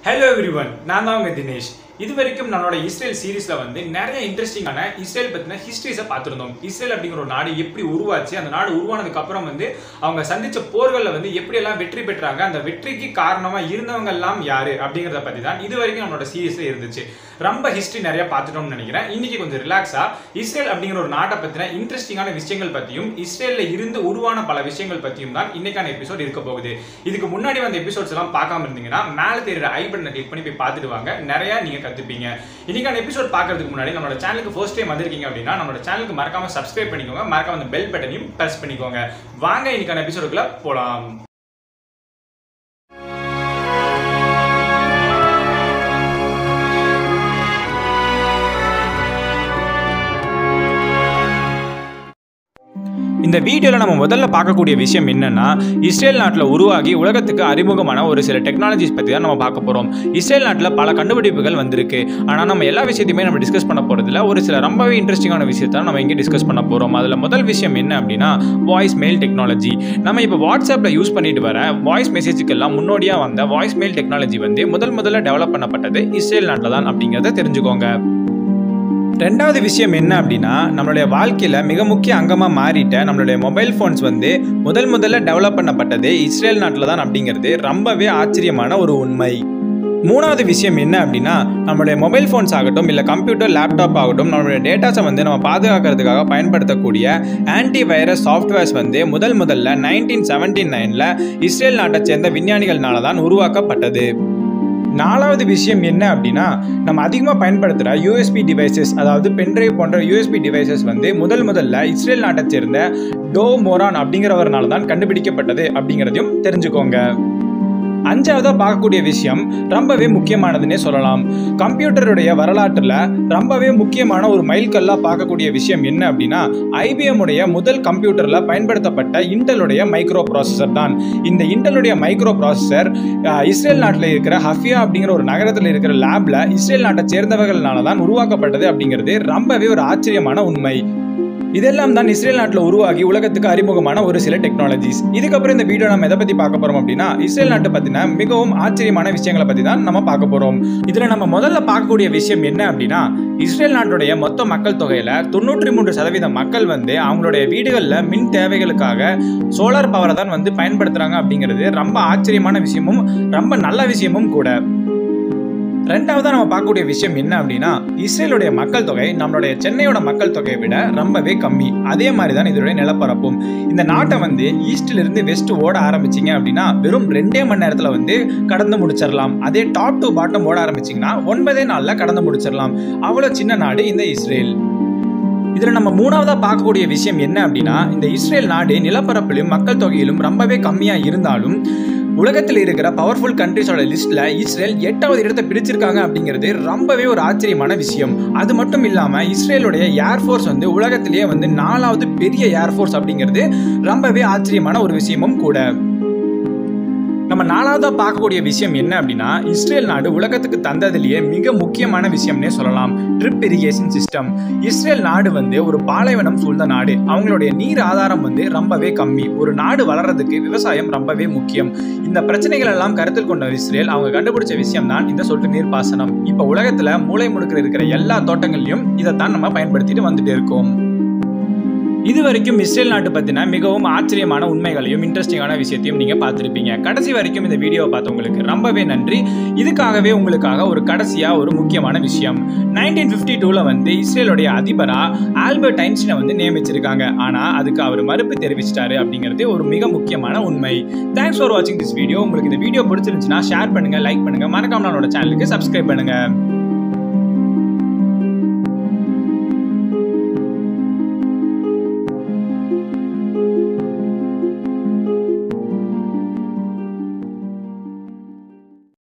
hello everyone நான் தான் உங்க தினேஷ் இது வரைக்கும் நம்மளோட இஸ்ரேல் சீரிஸ்ல வந்து நிறைய இன்ட்ரெஸ்டிங்கான இஸ்ரேல் பத்தின ஹிஸ்டரிஸை பார்த்துருந்தோம் இஸ்ரேல் அப்படிங்கிற ஒரு நாடு எப்படி உருவாச்சு அந்த நாடு உருவானதுக்கு அப்புறம் வந்து அவங்க சந்திச்ச போர்கள்ல வந்து எப்படி எல்லாம் வெற்றி பெற்றாங்க அந்த வெற்றிக்கு காரணமா இருந்தவங்க எல்லாம் யாரு அப்படிங்கறத பத்தி தான் இது வரைக்கும் நம்மளோட சீரிஸ்ல இருந்துச்சு ரொம்ப ஹிஸ்டரி நிறைய பார்த்துட்டோம்னு நினைக்கிறேன் இன்னைக்கு கொஞ்சம் ரிலாக்ஸா இஸ்ரேல் அப்படிங்கிற ஒரு நாட்டை பத்தின இன்ட்ரெஸ்டிங்கான விஷயங்கள் பத்தியும் இஸ்ரேல்ல இருந்து உருவான பல விஷயங்கள் பத்தியும் தான் இன்னைக்கான எபிசோட் இருக்க போகுது இதுக்கு முன்னாடி வந்த எபிசோட்ஸ் எல்லாம் பார்க்காம இருந்தீங்கன்னா மேல தெரியுற ஐ பட்டனை கிளிக் பண்ணி போய் பார்த்துட்டு வாங்க நிறைய நீங்க கத்துப்பீங்க இன்னைக்கான எபிசோட் பார்க்கறதுக்கு முன்னாடி நம்மளோட சேனலுக்கு ஃபர்ஸ்ட் டைம் வந்திருக்கீங்க அப்படின்னா நம்மளோட சேனலுக்கு மறக்காம சப்ஸ்கிரைப் பண்ணிக்கோங்க மறக்காம அந்த பெல் பட்டனையும் பிரஸ் பண்ணிக்கோங்க வாங்க இன்னைக்கான எபிசோடுக்குள்ள போலாம் இந்த வீடியோவில் நம்ம முதல்ல பார்க்கக்கூடிய விஷயம் என்னன்னா இஸ்ரேல் நாட்டில் உருவாகி உலகத்துக்கு அறிமுகமான ஒரு சில டெக்னாலஜிஸ் பற்றி தான் நம்ம பார்க்க போகிறோம் இஸ்ரேல் நாட்டில் பல கண்டுபிடிப்புகள் வந்திருக்கு ஆனால் நம்ம எல்லா விஷயத்தையுமே நம்ம டிஸ்கஸ் பண்ண போகிறதுல ஒரு சில ரொம்பவே இன்ட்ரெஸ்டிங்கான விஷயத்தை நம்ம இங்கே டிஸ்கஸ் பண்ண போகிறோம் அதில் முதல் விஷயம் என்ன அப்படின்னா வாய்ஸ் மெயில் டெக்னாலஜி நம்ம இப்போ வாட்ஸ்அப்பில் யூஸ் பண்ணிட்டு வர வாய்ஸ் மெசேஜுக்கெல்லாம் முன்னோடியாக வந்த வாய்ஸ் மெயில் டெக்னாலஜி வந்து முதல் முதல்ல டெவலப் பண்ணப்பட்டது இஸ்ரேல் நாட்டில் தான் அப்படிங்கிறத தெரிஞ்சுக்கோங்க ரெண்டாவது விஷயம் என்ன அப்படின்னா நம்மளுடைய வாழ்க்கையில் மிக முக்கிய அங்கமாக மாறிட்ட நம்மளுடைய மொபைல் ஃபோன்ஸ் வந்து முதல் முதல்ல டெவலப் பண்ணப்பட்டது இஸ்ரேல் நாட்டில் தான் அப்படிங்கிறது ரொம்பவே ஆச்சரியமான ஒரு உண்மை மூணாவது விஷயம் என்ன அப்படின்னா நம்மளுடைய மொபைல் ஃபோன்ஸ் ஆகட்டும் இல்லை கம்ப்யூட்டர் லேப்டாப் ஆகட்டும் நம்மளுடைய டேட்டாஸை வந்து நம்ம பாதுகாக்கிறதுக்காக பயன்படுத்தக்கூடிய ஆன்டி வைரஸ் சாஃப்ட்வேர்ஸ் வந்து முதல் முதல்ல நைன்டீன் செவன்டி நைனில் இஸ்ரேல் நாட்டை சேர்ந்த விஞ்ஞானிகள்னால தான் உருவாக்கப்பட்டது நாலாவது விஷயம் என்ன அப்படின்னா நம்ம அதிகமாக பயன்படுத்துகிற யூஎஸ்பி டிவைசஸ் அதாவது பென்ட்ரைவ் போன்ற யூஎஸ்பி டிவைசஸ் வந்து முதல் முதல்ல இஸ்ரேல் நாட்டை சேர்ந்த டோ மோரான் அப்படிங்கிறவர்னால தான் கண்டுபிடிக்கப்பட்டது அப்படிங்கிறதையும் தெரிஞ்சுக்கோங்க அஞ்சாவதாக பார்க்கக்கூடிய விஷயம் ரொம்பவே முக்கியமானதுன்னே சொல்லலாம் கம்ப்யூட்டருடைய வரலாற்றில் ரொம்பவே முக்கியமான ஒரு மைல்கல்லாக பார்க்கக்கூடிய விஷயம் என்ன அப்படின்னா ஐபிஎம் உடைய முதல் கம்ப்யூட்டரில் பயன்படுத்தப்பட்ட இன்டலுடைய மைக்ரோ ப்ராசஸர் தான் இந்த இன்டலுடைய மைக்ரோ ப்ராசஸர் இஸ்ரேல் நாட்டில் இருக்கிற ஹஃபியா அப்படிங்கிற ஒரு நகரத்தில் இருக்கிற லேப்ல இஸ்ரேல் நாட்டை சேர்ந்தவர்களால தான் உருவாக்கப்பட்டது அப்படிங்கிறது ரொம்பவே ஒரு ஆச்சரியமான உண்மை இதெல்லாம் தான் இஸ்ரேல் நாட்டில் உருவாகி உலகத்துக்கு அறிமுகமான ஒரு சில டெக்னாலஜிஸ் இதுக்கப்புறம் இந்த வீடியோ நம்ம எதை பற்றி பார்க்க போகிறோம் அப்படின்னா இஸ்ரேல் நாட்டை பற்றின மிகவும் ஆச்சரியமான விஷயங்களை பற்றி தான் நம்ம பார்க்க போகிறோம் இதில் நம்ம முதல்ல பார்க்கக்கூடிய விஷயம் என்ன அப்படின்னா இஸ்ரேல் நாட்டுடைய மொத்த மக்கள் தொகையில் தொண்ணூற்றி மூன்று சதவீத மக்கள் வந்து அவங்களுடைய வீடுகளில் மின் தேவைகளுக்காக சோலார் பவரை தான் வந்து பயன்படுத்துகிறாங்க அப்படிங்கிறது ரொம்ப ஆச்சரியமான விஷயமும் ரொம்ப நல்ல விஷயமும் கூட ரெண்டாவதா நம்ம பார்க்கக்கூடிய விஷயம் என்ன அப்படின்னா இஸ்ரேலுடைய மக்கள் தொகை நம்மளுடைய சென்னையோட மக்கள் தொகையை விட ரொம்பவே கம்மி அதே மாதிரி தான் இதோடைய நிலப்பரப்பும் இந்த நாட்டை வந்து ஈஸ்ட்ல இருந்து வெஸ்ட் ஓட ஆரம்பிச்சிங்க அப்படின்னா வெறும் ரெண்டே மணி நேரத்தில் வந்து கடந்து முடிச்சிடலாம் அதே டாப் டு பாட்டம் ஓட ஆரம்பிச்சிங்கன்னா ஒன்பதே நாளில் கடந்து முடிச்சிடலாம் அவ்வளோ சின்ன நாடு இந்த இஸ்ரேல் இதில் நம்ம மூணாவதாக பார்க்கக்கூடிய விஷயம் என்ன அப்படின்னா இந்த இஸ்ரேல் நாடு நிலப்பரப்பிலும் மக்கள் தொகையிலும் ரொம்பவே கம்மியாக இருந்தாலும் உலகத்தில் இருக்கிற பவர்ஃபுல் கண்ட்ரிஸோட லிஸ்ட்ல இஸ்ரேல் எட்டாவது இடத்தை பிடிச்சிருக்காங்க அப்படிங்கிறது ரொம்பவே ஒரு ஆச்சரியமான விஷயம் அது மட்டும் இல்லாம இஸ்ரேலுடைய ஏர்ஃபோர்ஸ் வந்து உலகத்திலேயே வந்து நாலாவது பெரிய ஏர்ஃபோர்ஸ் அப்படிங்கிறது ரொம்பவே ஆச்சரியமான ஒரு விஷயமும் கூட நம்ம நாலாவதா பார்க்கக்கூடிய விஷயம் என்ன அப்படின்னா இஸ்ரேல் நாடு உலகத்துக்கு தந்ததிலேயே மிக முக்கியமான விஷயம்னே சொல்லலாம் ட்ரிப் இரிகேஷன் சிஸ்டம் இஸ்ரேல் நாடு வந்து ஒரு பாலைவனம் சூழ்ந்த நாடு அவங்களுடைய நீர் ஆதாரம் வந்து ரொம்பவே கம்மி ஒரு நாடு வளர்றதுக்கு விவசாயம் ரொம்பவே முக்கியம் இந்த பிரச்சனைகள் எல்லாம் கருத்தில் கொண்ட இஸ்ரேல் அவங்க கண்டுபிடிச்ச விஷயம் தான் இந்த சொட்டு நீர் பாசனம் இப்போ உலகத்துல மூளை முடுக்கில் இருக்கிற எல்லா தோட்டங்கள்லையும் இதைத்தான் நம்ம பயன்படுத்திட்டு வந்துட்டு இருக்கோம் இது வரைக்கும் இஸ்ரேல் நாட்டு பற்றின மிகவும் ஆச்சரியமான உண்மைகளையும் இன்ட்ரெஸ்டிங்கான விஷயத்தையும் நீங்கள் பார்த்துருப்பீங்க கடைசி வரைக்கும் இந்த வீடியோவை பார்த்தவங்களுக்கு ரொம்பவே நன்றி இதுக்காகவே உங்களுக்காக ஒரு கடைசியாக ஒரு முக்கியமான விஷயம் நைன்டீன் ஃபிஃப்டி டூவில் வந்து இஸ்ரேலுடைய அதிபராக ஆல்பர்ட் ஐன்ஸ்டீனை வந்து நியமிச்சிருக்காங்க ஆனால் அதுக்கு அவர் மறுப்பு தெரிவிச்சிட்டாரு அப்படிங்கிறது ஒரு மிக முக்கியமான உண்மை தேங்க்ஸ் ஃபார் வாட்சிங் திஸ் வீடியோ உங்களுக்கு இந்த வீடியோ பிடிச்சிருந்துச்சுன்னா ஷேர் பண்ணுங்கள் லைக் பண்ணுங்கள் மறக்காம நம்மளோட சேனலுக்கு சப்ஸ்கிரைப் பண்ணுங்கள்